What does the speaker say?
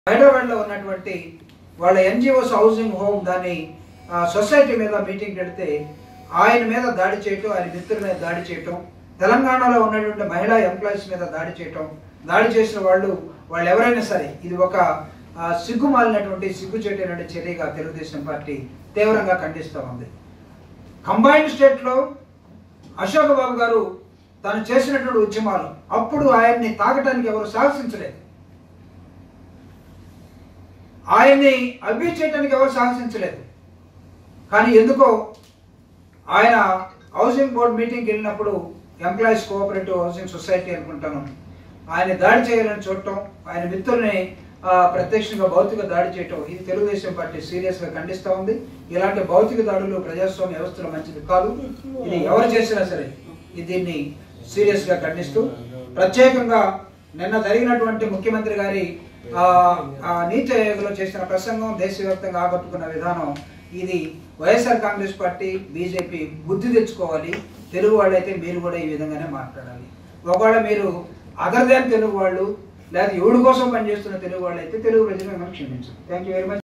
హైదరాబాద్లో ఉన్నటువంటి వాళ్ళ ఎన్జిఓస్ హౌసింగ్ హోమ్ దాన్ని ఆ, సొసైటీ మీద మీటింగ్ పెడితే ఆయన మీద దాడి చేయటం ఆయన మిత్రుల మీద దాడి చేయటం తెలంగాణలో ఉన్నటువంటి మహిళా ఎంప్లాయీస్ మీద దాడి చేయటం దాడి చేసిన వాళ్ళు వాళ్ళు ఎవరైనా సరే ఇది ఒక ఆ, సిగ్గుమాలినటువంటి సిగ్గుచేటైనటువంటి చర్యగా తెలుగుదేశం పార్టీ తీవ్రంగా ఖండిస్తూ ఉంది కంబైన్డ్ స్టేట్లో అశోక్ బాబు గారు తను చేసినటువంటి ఉద్యమాలు అప్పుడు ఆయన్ని తాకటానికి ఎవరు సాహసించలేదు ఆయన్ని అభివృద్ధి చేయడానికి ఎవరు సాహసించలేదు కానీ ఎందుకో ఆయన హౌసింగ్ బోర్డ్ మీటింగ్కి వెళ్ళినప్పుడు ఎంప్లాయీస్ కోఆపరేటివ్ హౌసింగ్ సొసైటీ అనుకుంటాను ఆయన దాడి చేయాలని చూడటం ఆయన మిత్రుల్ని ఆ, ప్రత్యక్షంగా భౌతిక దాడి చేయటం ఇది తెలుగుదేశం పార్టీ సీరియస్గా ఖండిస్తూ ఉంది ఇలాంటి భౌతిక దాడులు ప్రజాస్వామ్య వ్యవస్థలో మంచిది కాదు ఇది ఎవరు చేసినా సరే ఇది దీన్ని సీరియస్గా ఖండిస్తూ ప్రత్యేకంగా నిన్న జరిగినటువంటి ముఖ్యమంత్రి గారి ఆ, ఆ నీతి ఆయోగ్లో చేసిన ప్రసంగం దేశవ్యాప్తంగా ఆకట్టుకున్న విధానం ఇది వైఎస్ఆర్ కాంగ్రెస్ పార్టీ బీజేపీ బుద్ధి తెచ్చుకోవాలి తెలుగు వాళ్ళైతే మీరు కూడా ఈ విధంగానే మాట్లాడాలి ఒకవేళ మీరు అదర్ దాన్ తెలుగు వాళ్ళు లేదా ఎవడి కోసం పనిచేస్తున్న తెలుగు వాళ్ళు అయితే తెలుగు ప్రజలు మిమ్మల్ని క్షమించరు థ్యాంక్ యూ వెరీ మచ్